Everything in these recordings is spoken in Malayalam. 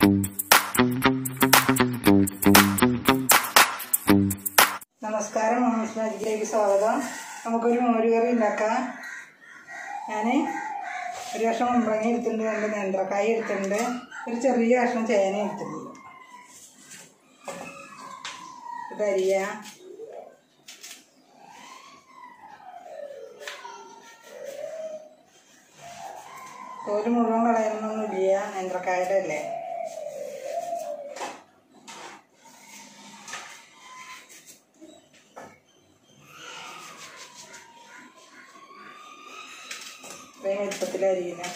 നമസ്കാരം മോഹൻസ് മാജിക്കിലേക്ക് സ്വാഗതം നമുക്കൊരു മോരുകറി ഉണ്ടാക്കാം ഞാൻ ഒരു കഷ്ണം കുമ്പളങ്ങ എടുത്തിട്ടുണ്ട് രണ്ട് നേന്ത്രക്കായ എടുത്തിട്ടുണ്ട് ഒരു ചെറിയ കഷ്ണം ചേന എടുത്തിട്ടുണ്ട് ഇത് അരിയ തോല് മുഴുവൻ കളയുന്നൊന്നുമില്ല നേന്ത്രക്കായുടെ അല്ലേ ഇത്രയും എളുപ്പത്തിലരിയുന്നത്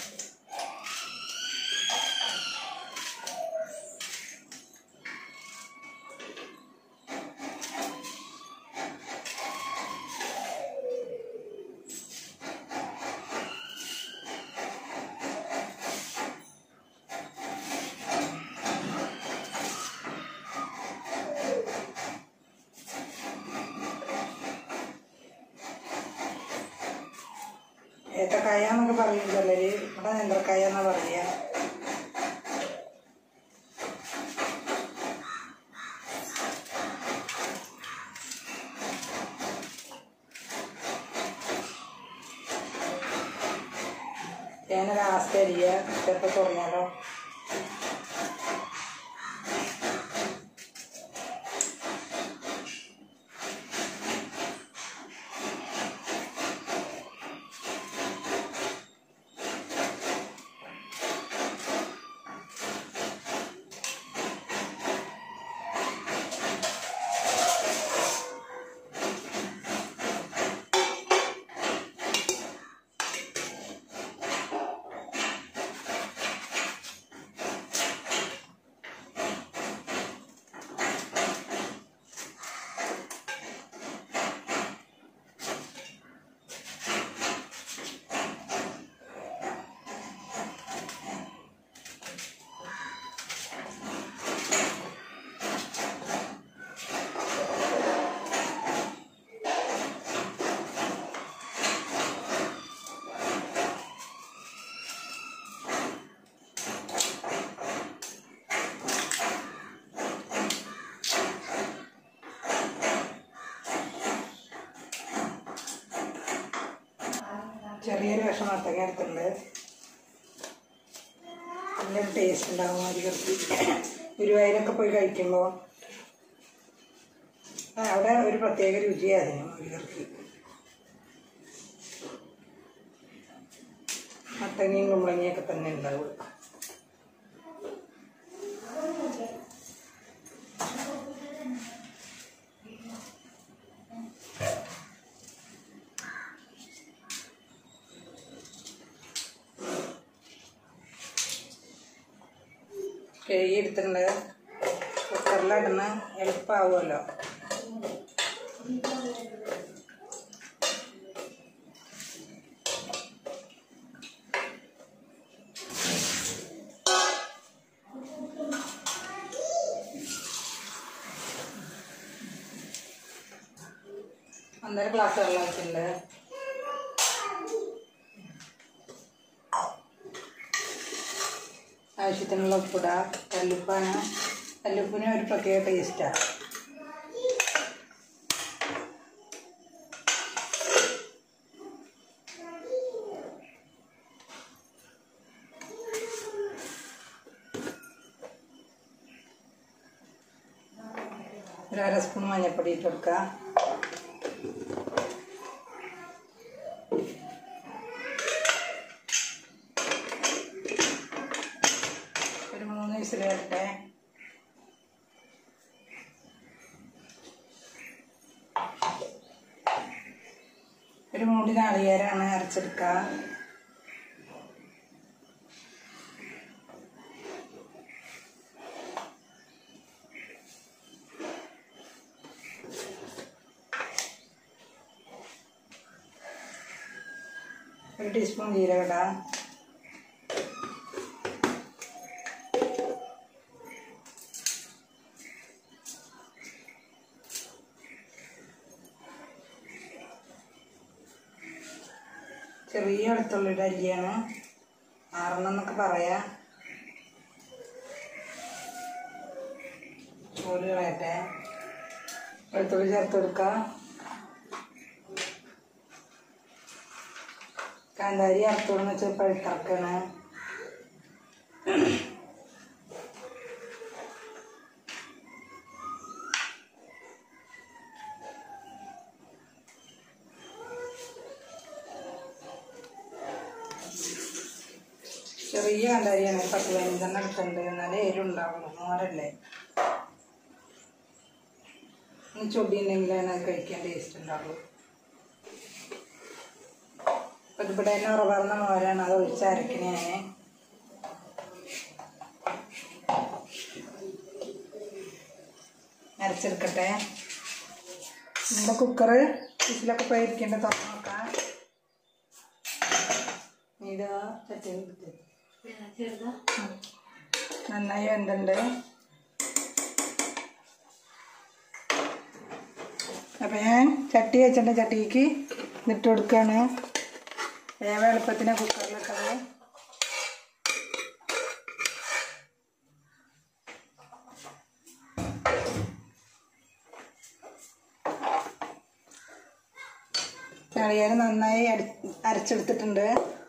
ഏത്തക്കായ എന്നൊക്കെ പറയും ചിലര് ഇവിടെ നേന്ത്രക്കായ എന്നാ പറയുക ഞാൻ ലാസ്റ്റ് അരിയ ചിലപ്പോൾ തുടങ്ങിയാലോ ചെറിയൊരു കഷ്ണം മത്തങ്ങ എടുത്തിട്ടുണ്ട് നല്ലൊരു ടേസ്റ്റ് ഉണ്ടാവും അരികൾക്ക് ഗുരുവായൂരൊക്കെ പോയി കഴിക്കുമ്പോൾ അവിടെ ഒരു പ്രത്യേക രുചിയായിരുന്നു അരികൾക്ക് മത്തങ്ങയും കുമ്പളങ്ങയൊക്കെ തന്നെ ഉണ്ടാവും കഴുകി എടുത്തിട്ടുണ്ട് കുക്കറിലിടുന്ന എളുപ്പമാവുമല്ലോ ഒന്നര ഗ്ലാസ് വെള്ളം വെച്ചിട്ടുണ്ട് ആവശ്യത്തിനുള്ള ഉപ്പിട കല്ലുപ്പാണ് കല്ലുപ്പിന് ഒരു പ്രത്യേക ടേസ്റ്റാണ് ഒരു അര സ്പൂൺ മഞ്ഞൾപ്പൊടി ഇട്ട് കൊടുക്കുക ഒരു മൂന്ന് വിസിൽ വരട്ടെ ഒരു മൂടി നാളികേരാണ് അരച്ചെടുക്കുക ഒരു ടീസ്പൂൺ ജീരകം ഇടാം ചെറിയ വെളുത്തുള്ളിയുടെ അല്ലിയാണ് ആറെണ്ണം എന്നൊക്കെ പറയാം തോല് കളയട്ടെ വെളുത്തുള്ളി ചേർത്ത് കൊടുക്കാം കാന്താരി അറുത്തോന്ന് വെച്ചാൽ പഴുത്തറക്കണേ ചെറിയ കാന്താരിയാണ് പത്ത് പതിനഞ്ചെണ്ണം എടുത്തിട്ടുണ്ട് എന്നാലേ എരിവുണ്ടാവുള്ളൂ മോരല്ലേ ഇനി ചൊടി ഉണ്ടെങ്കിലാണ് അത് കഴിക്കാൻ ടേസ്റ്റ് ഉണ്ടാവുള്ളൂ അപ്പം ഇവിടെ തന്നെ ഉറവർന്ന മോരാണ് അത് ഒഴിച്ചരക്കണേ ഞാൻ അരച്ചെടുക്കട്ടെ നമ്മുടെ കുക്കറ് വിസിലൊക്കെ പോയിരിക്കേണ്ട തുറന്ന് നോക്കാം ഇത് ചട്ടി നന്നായി വെന്തുണ്ട് അപ്പം ഞാൻ ചട്ടി വെച്ചിട്ടുണ്ട് ചട്ടിക്ക് ഇതിട്ട് കൊടുക്കുകയാണ് വേഗം എളുപ്പത്തിന് കുക്കറിലിട്ടത് നാളികേരം നന്നായി അടി അരച്ചെടുത്തിട്ടുണ്ട്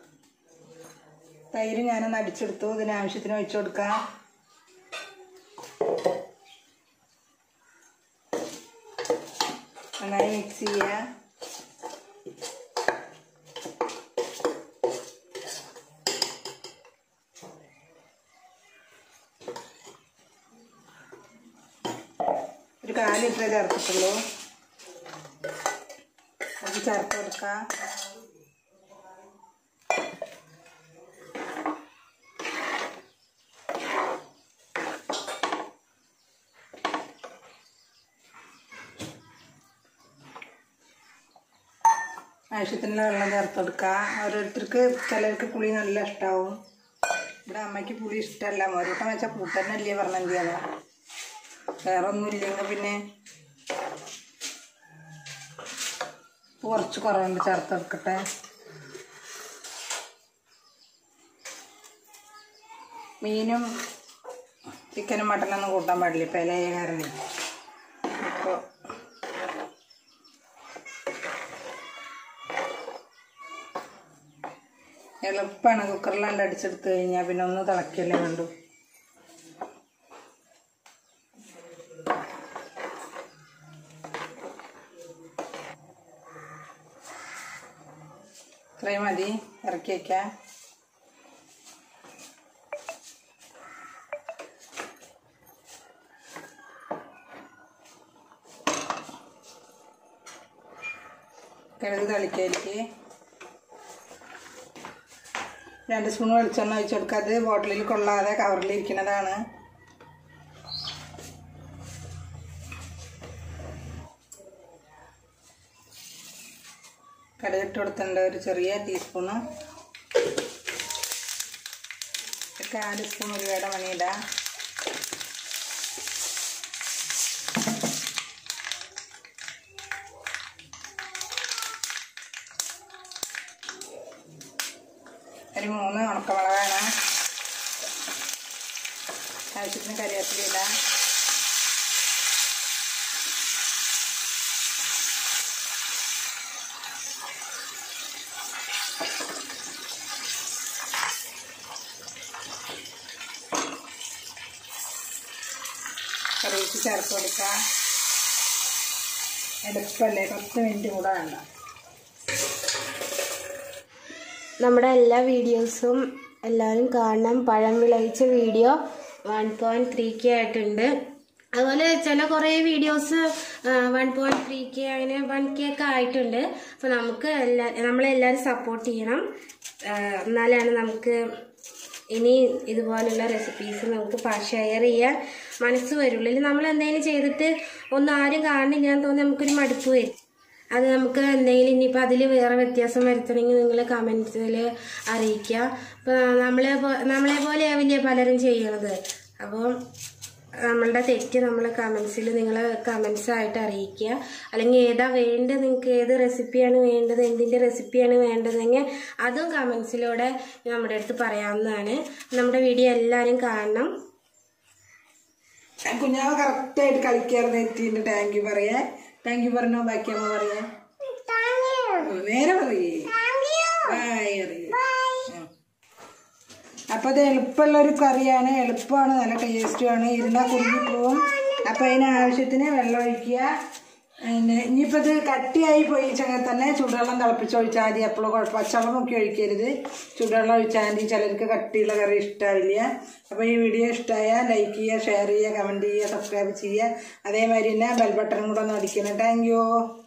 തൈര് ഞാനൊന്ന് അടിച്ചെടുത്തു ഇതിന് ആവശ്യത്തിന് ഒഴിച്ചു കൊടുക്കാം നന്നായി മിക്സ് ചെയ്യുക ഒരു കാല് ലിറ്ററേ ചേർത്തിട്ടുള്ളൂ അത് ചേർത്ത് കൊടുക്കാം ആവശ്യത്തിനുള്ള വെള്ളം ചേർത്ത് കൊടുക്കുക ഓരോരുത്തർക്ക് ചിലർക്ക് പുളി നല്ല ഇഷ്ടമാവും ഇവിടെ അമ്മയ്ക്ക് പുളി ഇഷ്ടമല്ല മോരോട്ടം വെച്ചാൽ കൂട്ടന്നല്ലേ പറഞ്ഞെന്ത് ചെയ്യാതാ വേറെ ഒന്നും ഇല്ലെങ്കിൽ പിന്നെ ഉപ്പ് കുറച്ച് കുറവുണ്ട് ചേർത്ത് കൊടുക്കട്ടെ മീനും ചിക്കനും മട്ടനൊന്നും കൂട്ടാൻ പാടില്ല ഇപ്പം ഇലയ കാരണം അപ്പോൾ എളുപ്പമാണ് കുക്കറിലാണ്ട് അടിച്ചെടുത്ത് കഴിഞ്ഞാൽ പിന്നെ ഒന്ന് തിളക്കല്ലേ വേണ്ടു ഇത്രയും മതി ഇറക്കി വയ്ക്കാം കിഴക്ക് തളിക്കയിലേക്ക് രണ്ട് സ്പൂൺ വെളിച്ചെണ്ണ ഒഴിച്ച് കൊടുക്കുക അത് ബോട്ടിലിൽ കൊള്ളാതെ കവറിൽ ഇരിക്കുന്നതാണ് കടുകിട്ട് കൊടുത്തിട്ടുണ്ട് ഒരു ചെറിയ ടീസ്പൂണ് ഒരു കാല് സ്പൂൺ ഉരുവയുടെ മണിയിടാം ഒരു മൂന്ന് ഉണക്കമുളകാണ് ആവശ്യത്തിന് കറിവേപ്പില ഇടാം കറിവേപ്പില ചേർത്ത് കൊടുക്കാം എളുപ്പമല്ലേ പത്ത് മിനിറ്റ് കൂടെ വേണ്ട നമ്മുടെ എല്ലാ വീഡിയോസും എല്ലാവരും കാണണം പഴം വിളയിച്ച video one point three K ആയിട്ടുണ്ട് അതുപോലെ ചില കുറേ videos one point three K അങ്ങനെ വൺ കെ ഒക്കെ ആയിട്ടുണ്ട് അപ്പോൾ നമുക്ക് എല്ലാ നമ്മളെല്ലാവരും സപ്പോർട്ട് ചെയ്യണം ആ, എന്നാലാണ് നമുക്ക് ഇനി ഇതുപോലുള്ള റെസിപ്പീസ് നമുക്ക് ഷെയർ ചെയ്യാൻ മനസ്സ് വരുള്ളൂ ഇല്ലെങ്കിൽ നമ്മൾ എന്തെങ്കിലും ചെയ്തിട്ട് ഒന്നും ആരും കാണുന്നില്ല എന്ന് തോന്നി നമുക്കൊരു മടുപ്പ് വരും അത് നമുക്ക് എന്തെങ്കിലും ഇനിയിപ്പോൾ അതിൽ വേറെ വ്യത്യാസം വരുത്തണമെങ്കിൽ നിങ്ങൾ കമൻസിൽ അറിയിക്കുക ഇപ്പോൾ നമ്മളെ പോ- നമ്മളെ പോലെ ആവില്ലേ പലരും ചെയ്യണത് അപ്പോൾ നമ്മളുടെ തെറ്റ് നമ്മൾ കമൻസിൽ നിങ്ങൾ കമൻസ് ആയിട്ട് അറിയിക്കുക അല്ലെങ്കിൽ ഏതാ വേണ്ടത് നിങ്ങൾക്ക് ഏത് റെസിപ്പിയാണ് വേണ്ടത് എന്തിൻ്റെ റെസിപ്പിയാണ് വേണ്ടതെങ്കിൽ അതും കമൻസിലൂടെ നമ്മുടെ അടുത്ത് പറയാവുന്നതാണ് നമ്മുടെ വീഡിയോ എല്ലാവരും കാണണം കുഞ്ഞാവ് കറക്റ്റായിട്ട് കളിക്കാറുണ്ട് എത്തിൻ്റെ താങ്ക് യു പറയേ താങ്ക് യു പറഞ്ഞോ ബാക്കി അമ്മ പറയേ നേരെ പറയേ ബായ് പറയേ ഉം. അപ്പോൾ അത് എളുപ്പമുള്ള ഒരു കറിയാണ് എളുപ്പമാണ് നല്ല ടേസ്റ്റുമാണ് ഇരുന്നാൽ കുറുകി പോവും അപ്പോൾ അതിന് ആവശ്യത്തിന് വെള്ളം ഒഴിക്കുക പിന്നെ ഇനിയിപ്പോൾ ഇത് കട്ടിയായി പോയി ചങ്ങനെ തന്നെ ചൂടുവെള്ളം തിളപ്പിച്ച് ഒഴിച്ചാൽ മതി എപ്പോഴും കുഴപ്പം പച്ചവെള്ളം നോക്കി ഒഴിക്കരുത് ചൂടുവെള്ളം ഒഴിച്ചാൽ മതി ചിലർക്ക് കട്ടിയുള്ള കറി ഇഷ്ടമാവില്ല അപ്പോൾ ഈ വീഡിയോ ഇഷ്ടമായാൽ ലൈക്ക് ചെയ്യുക ഷെയർ ചെയ്യുക കമൻറ്റ് ചെയ്യുക സബ്സ്ക്രൈബ് ചെയ്യുക അതേമാതിരി തന്നെ ബെൽ ബട്ടൺ കൂടെ ഒന്ന് അടിക്കണം താങ്ക് യു